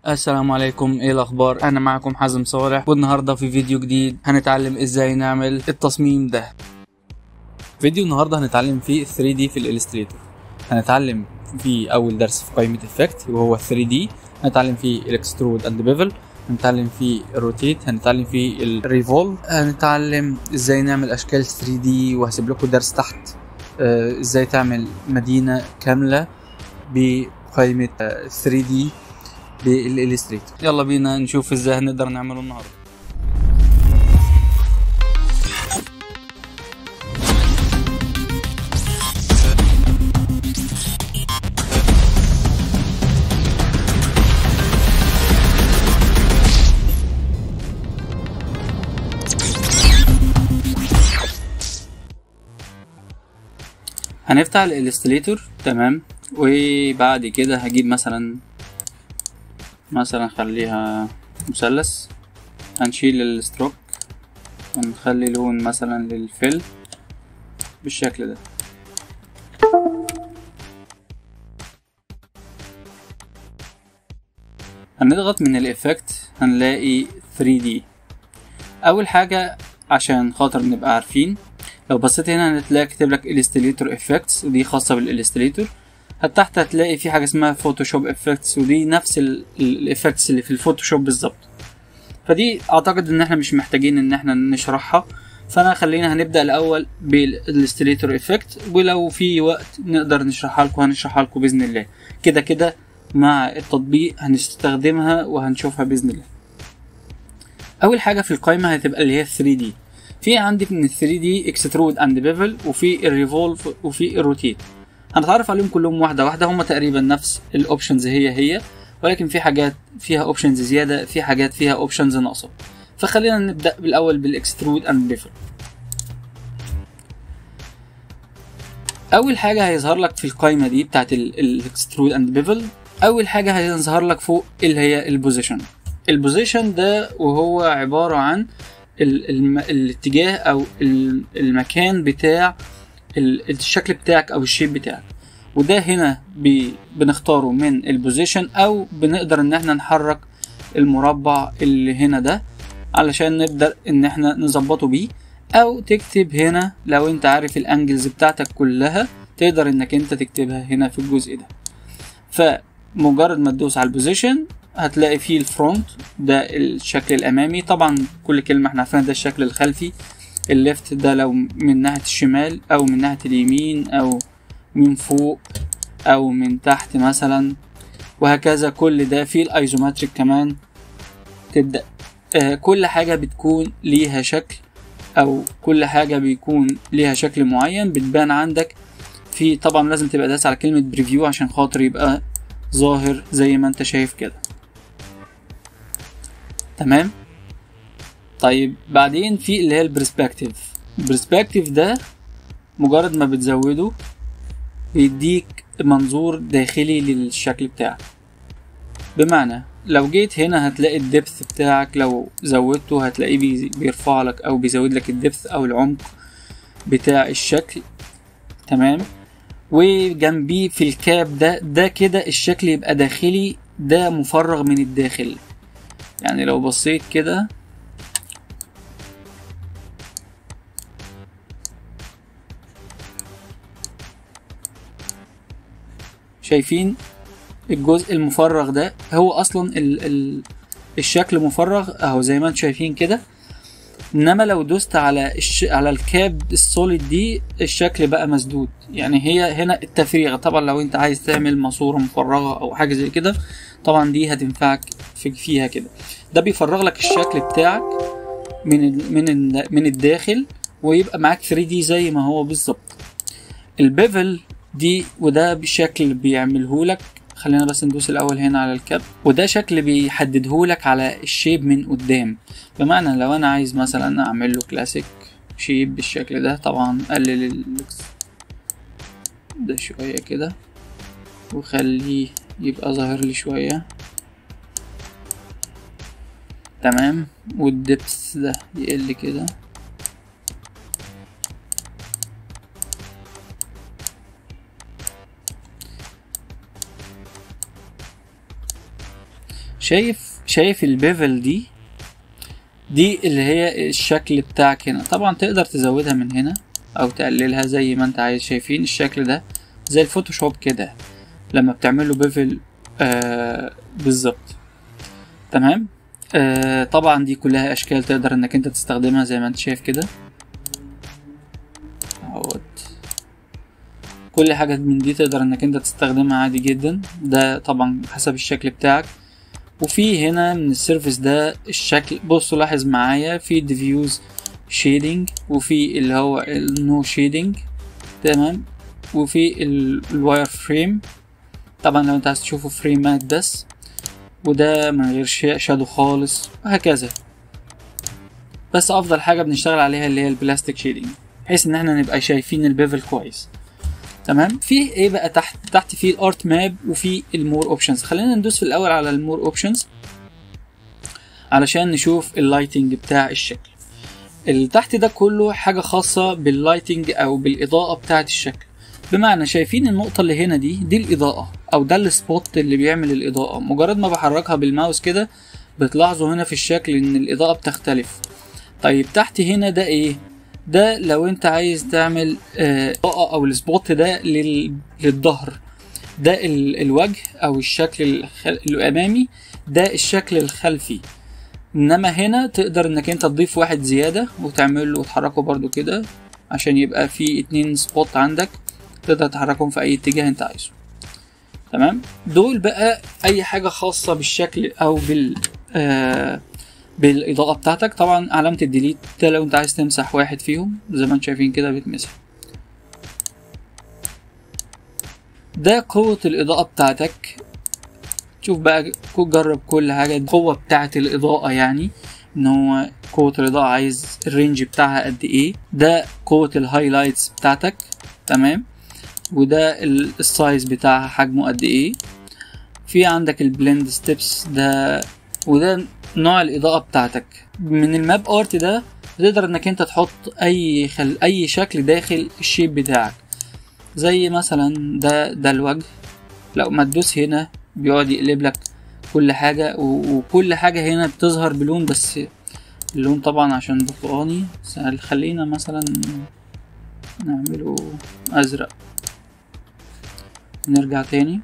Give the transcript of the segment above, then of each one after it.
السلام عليكم ايه الاخبار انا معكم حازم صالح والنهارده في فيديو جديد هنتعلم ازاي نعمل التصميم ده فيديو النهارده هنتعلم فيه 3D في الالستريتور هنتعلم في اول درس في قائمه افكت وهو 3D هنتعلم فيه الاكسترود اند بيفل هنتعلم فيه الروتيت هنتعلم فيه الريفولف هنتعلم ازاي نعمل اشكال 3D وهسيب لكم درس تحت آه، ازاي تعمل مدينه كامله بقائمه آه، 3D بالالستريتور يلا بينا نشوف ازاي هنقدر نعمله النهارده هنفتح الالستريتور تمام وبعد كده هجيب مثلا مثلا خليها مثلث هنشيل الستروك ونخلي لون مثلا للفيل بالشكل ده هنضغط من الافكت هنلاقي 3D اول حاجة عشان خاطر نبقى عارفين لو بصيت هنا هتلاقي كاتب لك illustrator effects ودي خاصة بالillustrator تحت هتلاقي في حاجه اسمها فوتوشوب افكتس ودي نفس الافكتس اللي في الفوتوشوب بالظبط فدي اعتقد ان احنا مش محتاجين ان احنا نشرحها فانا خلينا هنبدا الاول بالالستريتور افكت ولو في وقت نقدر نشرحها لكم هنشرحها لكم باذن الله كده كده مع التطبيق هنستخدمها وهنشوفها باذن الله اول حاجه في القائمه هتبقى اللي هي 3 دي في عندي من ال 3 دي اكسترود اند بيفل وفي الريفولف وفي الروتيت هنتعرف عليهم كلهم واحدة واحدة هم تقريبا نفس الاوبشنز هي هي ولكن في حاجات فيها اوبشنز زيادة في حاجات فيها اوبشنز ناقصة فخلينا نبدأ بالأول بالاكسترود اند بيفل أول حاجة هيظهر لك في القائمة دي بتاعت الاكسترود اند بيفل أول حاجة هيظهر لك فوق اللي هي البوزيشن البوزيشن ده وهو عبارة عن ال ال الاتجاه أو المكان بتاع الشكل بتاعك او الشيب بتاعك وده هنا بي بنختاره من البوزيشن او بنقدر ان احنا نحرك المربع اللي هنا ده علشان نقدر ان احنا نظبطه بيه او تكتب هنا لو انت عارف الانجلز بتاعتك كلها تقدر انك انت تكتبها هنا في الجزء ده فمجرد ما تدوس على البوزيشن هتلاقي فيه الفرونت ده الشكل الامامي طبعا كل كلمه احنا عارفينها ده الشكل الخلفي الليفت ده لو من ناحية الشمال أو من ناحية اليمين أو من فوق أو من تحت مثلا وهكذا كل ده في الأيزومتريك كمان تبدأ آه كل حاجة بتكون ليها شكل أو كل حاجة بيكون ليها شكل معين بتبان عندك في طبعا لازم تبقى داس على كلمة بريفيو عشان خاطر يبقى ظاهر زي ما انت شايف كده تمام طيب بعدين في اللي هي البرسبكتيف البرسبكتيف ده مجرد ما بتزوده بيديك منظور داخلي للشكل بتاعك بمعنى لو جيت هنا هتلاقي الدبث بتاعك لو زودته هتلاقيه بيرفع لك او بيزود لك الدبث او العمق بتاع الشكل تمام وجنبيه في الكاب ده ده كده الشكل يبقى داخلي ده مفرغ من الداخل يعني لو بصيت كده شايفين الجزء المفرغ ده هو اصلا ال ال الشكل مفرغ اهو زي ما انتم شايفين كده انما لو دوست على الش... على الكاب السوليد دي الشكل بقى مسدود يعني هي هنا التفريغ طبعا لو انت عايز تعمل ماسوره مفرغه او حاجه زي كده طبعا دي هتنفعك في فيها كده ده بيفرغ لك الشكل بتاعك من ال... من ال... من الداخل ويبقى معاك 3 دي زي ما هو بالظبط البيفل دي وده بشكل بيعمله لك خلينا بس ندوس الاول هنا على الكاب وده شكل بيحدده لك على الشيب من قدام بمعنى لو انا عايز مثلا اعمل له كلاسيك شيب بالشكل ده طبعا قلل ده شويه كده وخليه يبقى ظاهر لي شويه تمام والدبس ده يقل كده شايف شايف البيفل دي دي اللي هي الشكل بتاعك هنا طبعا تقدر تزودها من هنا او تقللها زي ما انت عايز شايفين الشكل ده زي الفوتوشوب كده لما بتعمله بيفل آه بالظبط تمام آه طبعا دي كلها اشكال تقدر انك انت تستخدمها زي ما انت شايف كده اهوت كل حاجة من دي تقدر انك انت تستخدمها عادي جدا ده طبعا حسب الشكل بتاعك وفي هنا من السيرفيس ده الشكل بصوا لاحظ معايا في ديفيوز شيدنج وفي اللي هو النو شيدنج تمام وفي الواير فريم طبعا لو انت عايز تشوفه فريمات بس وده من غير شادو خالص وهكذا بس افضل حاجة بنشتغل عليها اللي هي البلاستيك شيدنج بحيث ان احنا نبقى شايفين البيفل كويس تمام في ايه بقى تحت تحت في الارت ماب وفي المور اوبشنز خلينا ندوس في الاول على المور اوبشنز علشان نشوف اللايتنج بتاع الشكل اللي تحت ده كله حاجة خاصة باللايتنج او بالاضاءة بتاعة الشكل بمعنى شايفين النقطة اللي هنا دي دي الإضاءة أو ده السبوت اللي بيعمل الإضاءة مجرد ما بحركها بالماوس كده بتلاحظوا هنا في الشكل إن الإضاءة بتختلف طيب تحت هنا ده إيه ده لو أنت عايز تعمل إضاءة أو السبوت ده لل... للظهر ده ال... الوجه أو الشكل الخل... الأمامي ده الشكل الخلفي إنما هنا تقدر إنك أنت تضيف واحد زيادة وتعمله وتحركه برضو كده عشان يبقى في اتنين سبوت عندك تقدر تحركهم في اي اتجاه انت عايزه تمام دول بقى اي حاجه خاصه بالشكل او بال آه بالاضاءه بتاعتك طبعا علامه الديليت ده لو انت عايز تمسح واحد فيهم زي ما انتم شايفين كده بيتمسح ده قوة الإضاءة بتاعتك شوف بقى جرب كل حاجة القوة بتاعة الإضاءة يعني ان هو قوة الإضاءة عايز الرينج بتاعها قد ايه ده قوة الهايلايتس بتاعتك تمام وده السايز بتاعها حجمه قد ايه في عندك البلند ستيبس ده وده نوع الاضاءه بتاعتك من الماب ارت ده تقدر انك انت تحط اي خل... اي شكل داخل الشيب بتاعك زي مثلا ده ده الوجه لو ما تدوس هنا بيقعد يقلب لك كل حاجة و... وكل حاجة هنا بتظهر بلون بس اللون طبعا عشان برتقاني خلينا مثلا نعمله ازرق نرجع تاني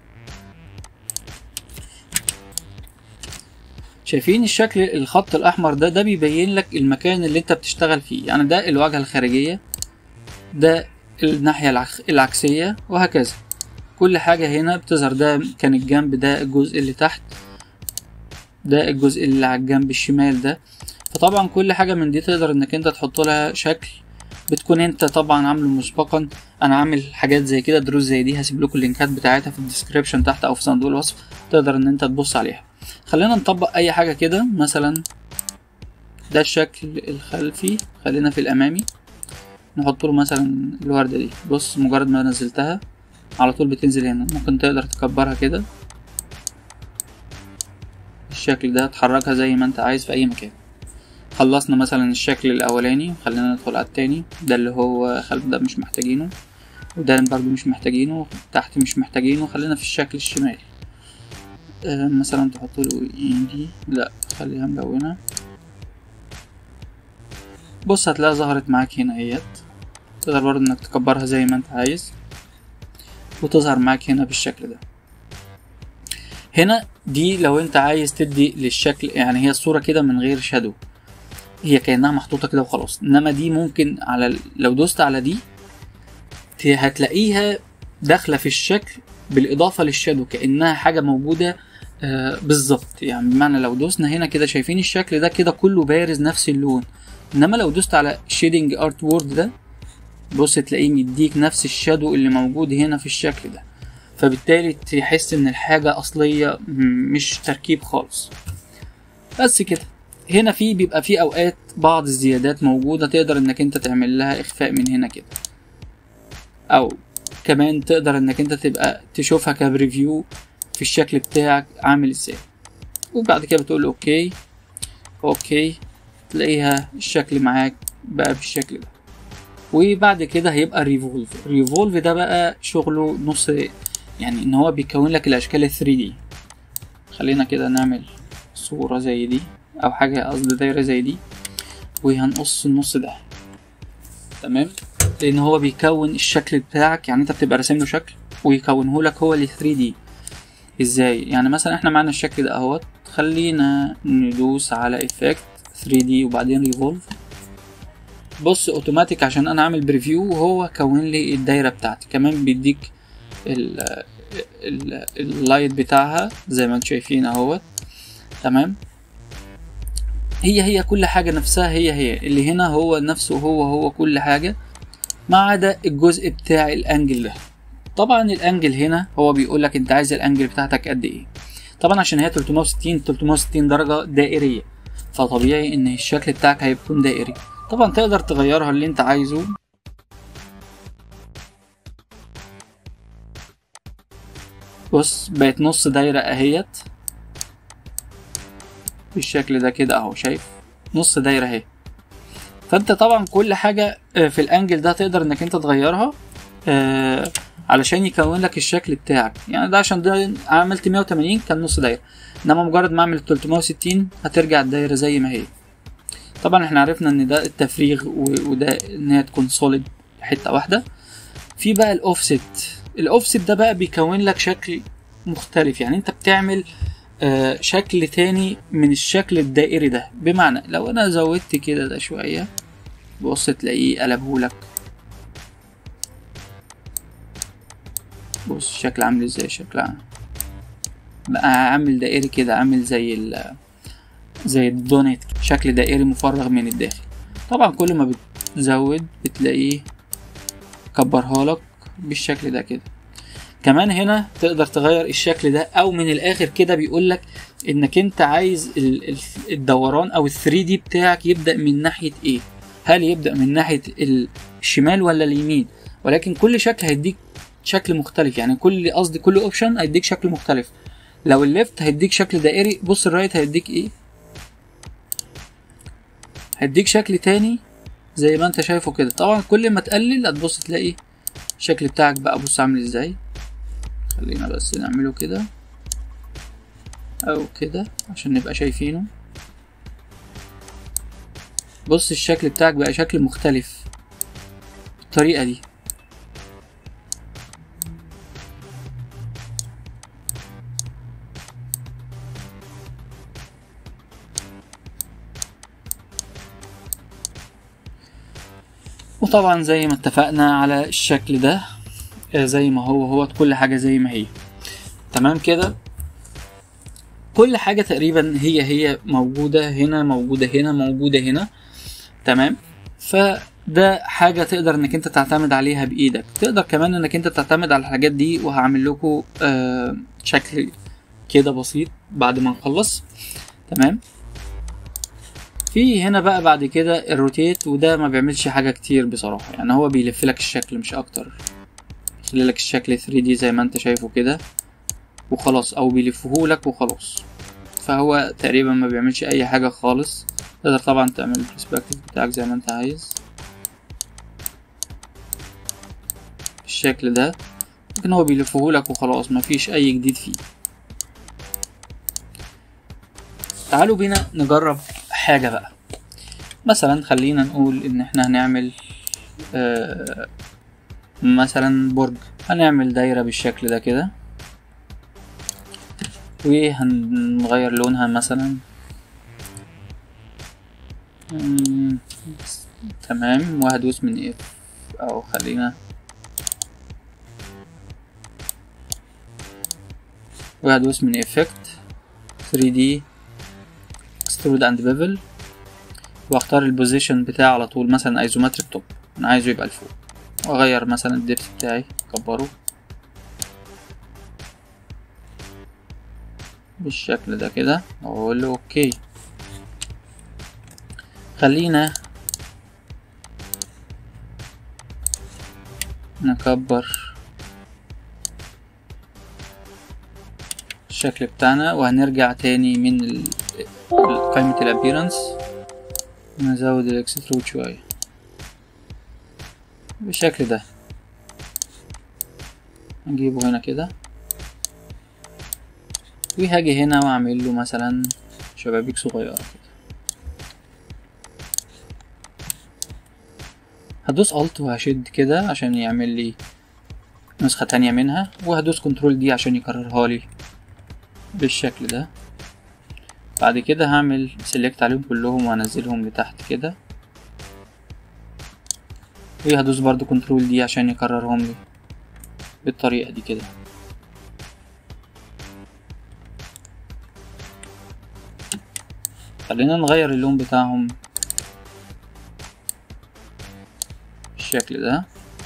شايفين الشكل الخط الاحمر ده ده بيبين لك المكان اللي انت بتشتغل فيه يعني ده الواجهة الخارجية ده الناحية العكسية وهكذا كل حاجة هنا بتظهر ده كان الجنب ده الجزء اللي تحت ده الجزء اللي على الجنب الشمال ده فطبعا كل حاجة من دي تقدر انك انت تحط لها شكل بتكون انت طبعا عامله مسبقا انا عامل حاجات زي كده دروس زي دي هسيب لكم اللينكات بتاعتها في الديسكريبشن تحت او في صندوق الوصف تقدر ان انت تبص عليها خلينا نطبق اي حاجه كده مثلا ده الشكل الخلفي خلينا في الامامي نحط له مثلا الورده دي بص مجرد ما نزلتها على طول بتنزل هنا ممكن تقدر تكبرها كده الشكل ده تحركها زي ما انت عايز في اي مكان خلصنا مثلا الشكل الاولاني خلينا ندخل على التاني ده اللي هو خلف ده مش محتاجينه وده برضو مش محتاجينه تحت مش محتاجينه خلينا في الشكل الشمالي آه مثلا تحط له دي لا خليها ملونة بص هتلاقيها ظهرت معاك هنا اهيت تقدر برضو انك تكبرها زي ما انت عايز وتظهر معاك هنا بالشكل ده هنا دي لو انت عايز تدي للشكل يعني هي الصورة كده من غير شادو هي كأنها محطوطة كده وخلاص انما دي ممكن على لو دوست على دي هتلاقيها داخلة في الشكل بالإضافة للشادو كأنها حاجة موجودة آه بالظبط يعني بمعنى لو دوسنا هنا كده شايفين الشكل ده كده كله بارز نفس اللون انما لو دوست على شيدنج ارت وورد ده بص تلاقيه مديك نفس الشادو اللي موجود هنا في الشكل ده فبالتالي تحس ان الحاجة اصلية مش تركيب خالص بس كده هنا في بيبقى في اوقات بعض الزيادات موجودة تقدر انك انت تعمل لها اخفاء من هنا كده او كمان تقدر انك انت تبقى تشوفها كبريفيو في الشكل بتاعك عامل ازاي وبعد كده بتقول اوكي اوكي تلاقيها الشكل معاك بقى بالشكل ده وبعد كده هيبقى ريفولف ريفولف ده بقى شغله نص يعني ان هو بيكون لك الاشكال ال 3 دي خلينا كده نعمل صورة زي دي او حاجة قصدي دايرة زي دي وهنقص النص ده تمام لان هو بيكون الشكل بتاعك يعني انت بتبقى راسم له شكل ويكونه لك هو ل 3 دي ازاي يعني مثلا احنا معانا الشكل ده اهوت خلينا ندوس على افكت 3 دي وبعدين ريفولف بص اوتوماتيك عشان انا عامل بريفيو وهو كون لي الدايره بتاعتي كمان بيديك ال ال اللايت بتاعها زي ما انتم شايفين اهوت تمام هي هي كل حاجه نفسها هي هي اللي هنا هو نفسه هو هو كل حاجه ما عدا الجزء بتاع الانجل ده طبعا الانجل هنا هو بيقول لك انت عايز الانجل بتاعتك قد ايه طبعا عشان هي 360 360 درجه دائريه فطبيعي ان الشكل بتاعك هيكون دائري طبعا تقدر تغيرها اللي انت عايزه بص بقت نص دايره اهيت بالشكل ده كده اهو شايف نص دايره اهي فانت طبعا كل حاجه في الانجل ده تقدر انك انت تغيرها آه علشان يكون لك الشكل بتاعك يعني ده عشان ده عملت 180 كان نص دايره انما مجرد ما اعمل 360 هترجع الدايره زي ما هي طبعا احنا عرفنا ان ده التفريغ وده ان هي تكون سوليد حته واحده في بقى الاوفست الاوفست ده بقى بيكون لك شكل مختلف يعني انت بتعمل آه شكل تاني من الشكل الدائري ده بمعنى لو انا زودت كده ده شويه بص تلاقيه قلبهولك بص الشكل عامل ازاي شكل عامل بقى عامل دائري كده عامل زي ال زي الدونيت شكل دائري مفرغ من الداخل طبعا كل ما بتزود بتلاقيه كبرها لك بالشكل ده كده كمان هنا تقدر تغير الشكل ده او من الاخر كده بيقول لك انك انت عايز الدوران او ال 3 دي بتاعك يبدا من ناحيه ايه هل يبدا من ناحيه الشمال ولا اليمين ولكن كل شكل هيديك شكل مختلف يعني كل قصدي كل اوبشن هيديك شكل مختلف لو الليفت هيديك شكل دائري بص الرايت هيديك ايه هيديك شكل تاني زي ما انت شايفه كده طبعا كل ما تقلل هتبص تلاقي الشكل بتاعك بقى بص عامل ازاي خلينا بس نعمله كده او كده عشان نبقى شايفينه بص الشكل بتاعك بقى شكل مختلف بالطريقة دي وطبعا زي ما اتفقنا على الشكل ده زي ما هو هو كل حاجة زي ما هي تمام كده كل حاجة تقريبا هي هي موجودة هنا موجودة هنا موجودة هنا تمام فده حاجة تقدر انك انت تعتمد عليها بايدك تقدر كمان انك انت تعتمد على الحاجات دي وهعمل لكم آه شكل كده بسيط بعد ما نخلص تمام في هنا بقى بعد كده الروتيت وده ما بيعملش حاجة كتير بصراحة يعني هو بيلف لك الشكل مش اكتر يخلي لك الشكل 3 دي زي ما انت شايفه كده وخلاص او بيلفه لك وخلاص فهو تقريبا ما بيعملش اي حاجة خالص تقدر طبعا تعمل البرسبكتيف بتاعك زي ما انت عايز بالشكل ده لكن هو بيلفه لك وخلاص مفيش اي جديد فيه تعالوا بينا نجرب حاجة بقى مثلا خلينا نقول ان احنا هنعمل آه مثلا برج هنعمل دايرة بالشكل ده كده وهنغير لونها مثلا تمام وهدوس من اف او خلينا وهدوس من effect 3D extrude and bevel واختار البوزيشن بتاعه على طول مثلا ايزومتريك توب انا عايزه يبقى لفوق واغير مثلا الدبس بتاعي اكبره بالشكل ده كده واقول له اوكي خلينا نكبر الشكل بتاعنا وهنرجع تاني من قائمة الابيرنس نزود الاكسترود شوية بالشكل ده نجيبه هنا كده وهاجي هنا واعمل له مثلا شبابيك صغيرة كده هدوس الت وهشد كده عشان يعمل لي نسخة تانية منها وهدوس كنترول دي عشان يكررها لي بالشكل ده بعد كده هعمل سيلكت عليهم كلهم وانزلهم لتحت كده وهدوس برضو كنترول دي عشان يكررهم لي بالطريقة دي كده خلينا نغير اللون بتاعهم بالشكل ده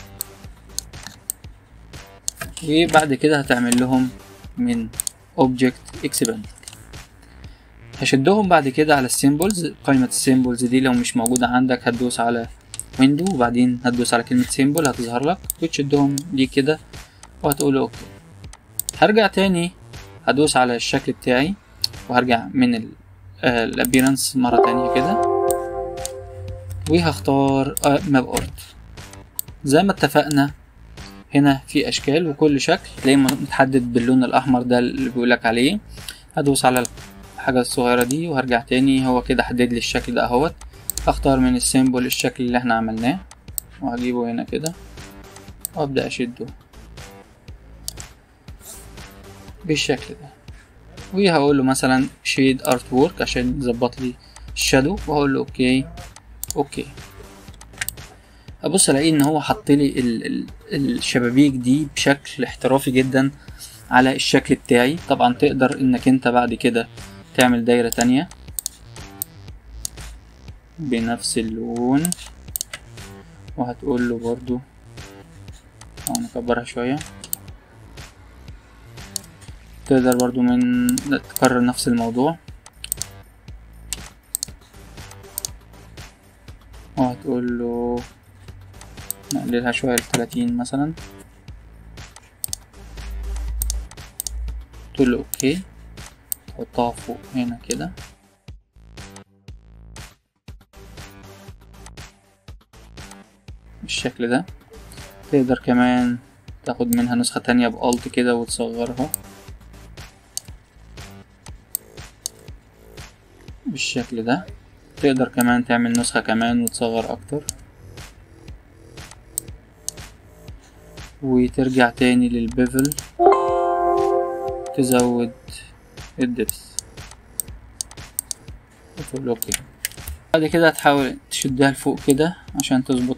وبعد كده هتعمل لهم من object expand هشدهم بعد كده على السيمبلز قائمة السيمبلز دي لو مش موجودة عندك هتدوس على ويندو وبعدين هتدوس على كلمة سيمبل هتظهر لك وتشدهم دي كده وهتقول اوكي هرجع تاني هدوس على الشكل بتاعي وهرجع من الابيرنس مرة تانية كده وهختار ماب ارت زي ما اتفقنا هنا في اشكال وكل شكل تلاقيه متحدد باللون الاحمر ده اللي بيقولك عليه هدوس على الحاجة الصغيرة دي وهرجع تاني هو كده حدد لي الشكل ده اهوت اختار من السيمبل الشكل اللي احنا عملناه وهجيبه هنا كده وابدأ اشده بالشكل ده وهقول له مثلا شيد ارت وورك عشان يظبط لي الشادو وهقول له اوكي اوكي ابص الاقي ان هو حط لي ال ال الشبابيك دي بشكل احترافي جدا على الشكل بتاعي طبعا تقدر انك انت بعد كده تعمل دايرة تانية بنفس اللون وهتقول له برضو او نكبرها شوية تقدر برضو من تكرر نفس الموضوع وهتقول له نقللها شوية لتلاتين مثلا تقول له اوكي تحطها فوق هنا كده بالشكل ده تقدر كمان تاخد منها نسخة تانية بألت كده وتصغرها بالشكل ده تقدر كمان تعمل نسخة كمان وتصغر أكتر وترجع تاني للبيفل تزود الدبس وتقول اوكي بعد كده هتحاول تشدها لفوق كده عشان تظبط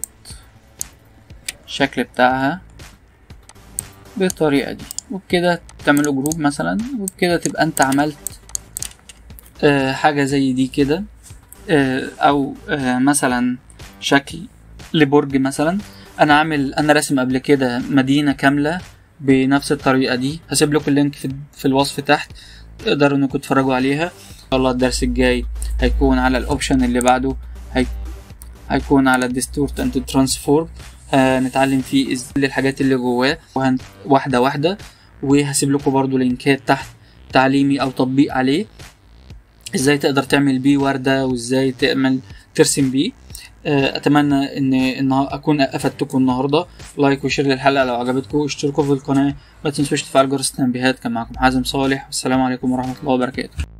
الشكل بتاعها بالطريقة دي وبكده تعمله جروب مثلا وبكده تبقى انت عملت آه حاجة زي دي كده آه او آه مثلا شكل لبرج مثلا انا عامل انا راسم قبل كده مدينة كاملة بنفس الطريقة دي هسيب لكم اللينك في, في الوصف تحت تقدروا انكم تتفرجوا عليها ان شاء الله الدرس الجاي هيكون على الاوبشن اللي بعده هي... هيكون على الديستورت اند ترانسفورم هنتعلم فيه ازاي الحاجات اللي جواه وهن... واحده واحده وهسيب لكم برضو لينكات تحت تعليمي او تطبيق عليه ازاي تقدر تعمل بيه ورده وازاي تعمل ترسم بيه اتمنى ان ان اكون افدتكم النهارده لايك وشير للحلقه لو عجبتكم اشتركوا في القناه ما تنسوش تفعلوا جرس التنبيهات كان معكم حازم صالح والسلام عليكم ورحمه الله وبركاته